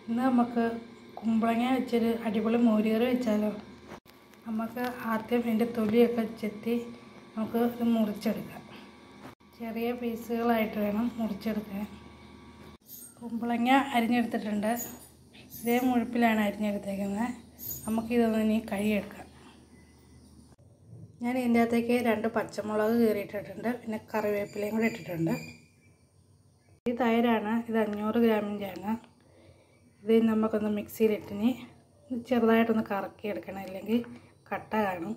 ഇന്ന് നമുക്ക് കുമ്പളങ്ങ വെച്ചൊരു അടിപൊളി മോരുകറി വെച്ചാലോ നമുക്ക് ആദ്യം ഇതിൻ്റെ തൊലിയൊക്കെ ചെത്തി നമുക്ക് ഇത് മുറിച്ചെടുക്കാം ചെറിയ പീസുകളായിട്ട് വേണം മുറിച്ചെടുക്കാൻ കുമ്പളങ്ങ അരിഞ്ഞെടുത്തിട്ടുണ്ട് ഇതേ മുഴുപ്പിലാണ് അരിഞ്ഞെടുത്തേക്കുന്നത് നമുക്കിതൊന്ന് ഇനി കഴുകിയെടുക്കാം ഞാൻ ഇതിൻ്റെ അകത്തേക്ക് രണ്ട് പച്ചമുളക് കീറിയിട്ടിട്ടുണ്ട് പിന്നെ കറിവേപ്പിലയും കൂടെ ഇട്ടിട്ടുണ്ട് ഈ തൈരാണ് ഇത് അഞ്ഞൂറ് ഗ്രാമിൻ്റെയാണ് ഇത് നമുക്കൊന്ന് മിക്സിയിലിട്ടിനി ചെറുതായിട്ടൊന്ന് കറക്കി എടുക്കണം അല്ലെങ്കിൽ കട്ട കാണും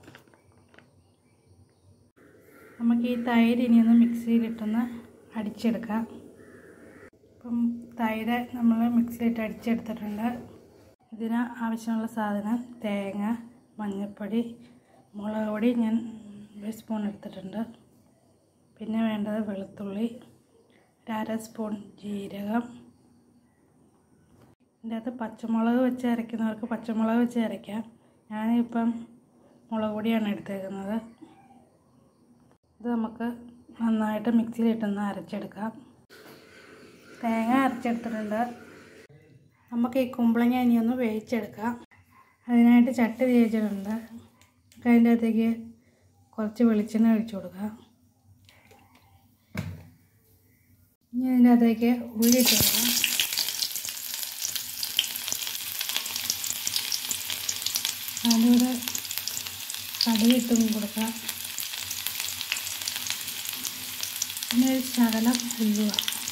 നമുക്ക് ഈ തൈര് ഇനി ഒന്ന് മിക്സിയിലിട്ടൊന്ന് അടിച്ചെടുക്കാം ഇപ്പം തൈര് നമ്മൾ മിക്സിയിലിട്ട് അടിച്ചെടുത്തിട്ടുണ്ട് ഇതിന് ആവശ്യമുള്ള സാധനം തേങ്ങ മഞ്ഞൾപ്പൊടി മുളക് പൊടി ഞാൻ ഒരു സ്പൂൺ എടുത്തിട്ടുണ്ട് പിന്നെ വേണ്ടത് വെളുത്തുള്ളി ഒരു അര സ്പൂൺ ജീരകം ഇതിൻ്റെ അകത്ത് പച്ചമുളക് വെച്ച് അരയ്ക്കുന്നവർക്ക് പച്ചമുളക് വെച്ച് അരയ്ക്കാം ഞാനിപ്പം മുളക് പൊടിയാണ് എടുത്തേക്കുന്നത് ഇത് നമുക്ക് നന്നായിട്ട് മിക്സിയിലിട്ടൊന്ന് അരച്ചെടുക്കാം തേങ്ങ അരച്ചെടുത്തിട്ടുണ്ട് നമുക്ക് ഈ കുമ്പളങ്ങ ഇനി ഒന്ന് വേവിച്ചെടുക്കാം അതിനായിട്ട് ചട്ടി തേച്ചിട്ടുണ്ട് അതിൻ്റെ അകത്തേക്ക് കുറച്ച് വെളിച്ചെണ്ണ ഒഴിച്ചു കൊടുക്കാം ഇനി അതിൻ്റെ അകത്തേക്ക് ഉള്ളി ഇട്ട് കൊടുക്കാം അതിലൂടെ കടുകിട്ടും കൊടുക്കാം പിന്നെ ഒരു ശകലം ഉള്ളുക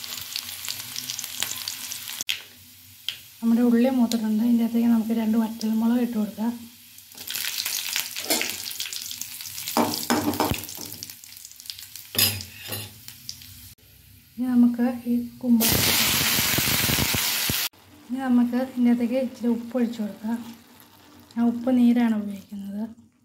നമ്മുടെ ഉള്ളി മൂത്തിട്ടുണ്ട് ഇതിൻ്റെ അകത്തേക്ക് നമുക്ക് രണ്ട് വറ്റൽമുളക് ഇട്ട് കൊടുക്കാം ഇനി നമുക്ക് ഈ കുമ്പ ഇനി നമുക്ക് ഇതിൻ്റെ അകത്തേക്ക് ഇച്ചിരി ഉപ്പ് ഒഴിച്ചു കൊടുക്കാം ഞാൻ ഉപ്പ് നീരാണ് ഉപയോഗിക്കുന്നത്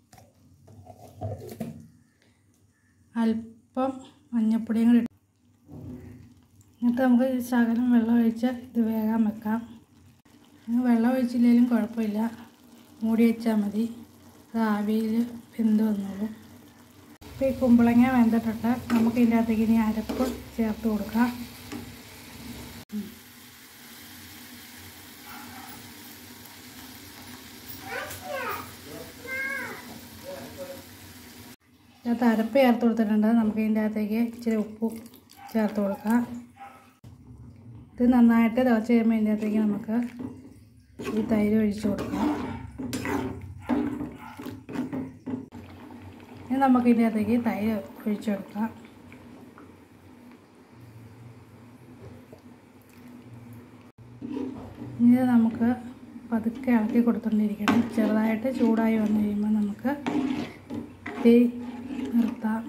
അല്പം മഞ്ഞൾപ്പൊടിയും കൂടി എന്നിട്ട് നമുക്ക് ഈ ശകലം വെള്ളം ഒഴിച്ച് ഇത് വേകാൻ വെക്കാം വെള്ളം ഒഴിച്ചില്ലെങ്കിലും കുഴപ്പമില്ല മൂടി വെച്ചാൽ മതി അത് ആവിയിൽ വെന്ത് വന്നോളും ഇപ്പോൾ ഈ കുമ്പളങ്ങ വെന്തിട്ടിട്ട് നമുക്ക് ഇതിൻ്റെ അകത്തേക്ക് ഇനി അരപ്പ് ചേർത്ത് കൊടുക്കാം ഇതിനകത്ത് അരപ്പ് ചേർത്ത് കൊടുത്തിട്ടുണ്ട് നമുക്ക് ഇതിൻ്റെ അകത്തേക്ക് ഇച്ചിരി ഉപ്പും ചേർത്ത് കൊടുക്കാം ഇത് നന്നായിട്ട് തിളച്ച് കഴിയുമ്പോൾ ഇതിൻ്റെ അകത്തേക്ക് നമുക്ക് ഈ തൈര് ഒഴിച്ച് കൊടുക്കാം ഇനി നമുക്ക് ഇതിൻ്റെ അകത്തേക്ക് തൈര് ഒഴിച്ചു കൊടുക്കാം ഇനി നമുക്ക് പതുക്കെ ഇളക്കി കൊടുത്തുകൊണ്ടിരിക്കണം ചെറുതായിട്ട് ചൂടായി വന്നു കഴിയുമ്പോൾ നമുക്ക് തീ നിർത്താം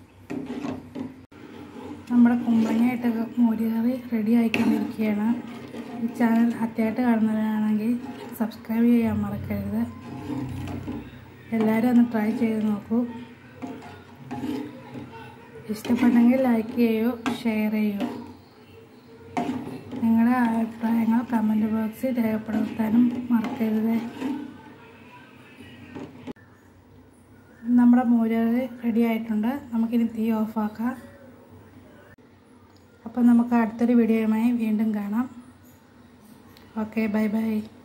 നമ്മുടെ കുമ്പളങ്ങയായിട്ടൊക്കെ മോരുകറി റെഡി ആയിക്കൊണ്ടിരിക്കുകയാണ് ഈ ചാനൽ ആദ്യമായിട്ട് കാണുന്നവരാണെങ്കിൽ സബ്സ്ക്രൈബ് ചെയ്യാൻ മറക്കരുത് എല്ലാവരും ഒന്ന് ട്രൈ ചെയ്ത് നോക്കൂ ഇഷ്ടപ്പെട്ടെങ്കിൽ ലൈക്ക് ചെയ്യൂ ഷെയർ ചെയ്യൂ നിങ്ങളുടെ അഭിപ്രായങ്ങൾ കമൻറ്റ് ബോക്സിൽ രേഖപ്പെടുത്താനും മറക്കരുത് നമ്മുടെ മോരുകറി റെഡി ആയിട്ടുണ്ട് നമുക്കിനി തീ ഓഫാക്കാം അപ്പം നമുക്ക് അടുത്തൊരു വീഡിയോയുമായി വീണ്ടും കാണാം ഓക്കെ ബൈ ബൈ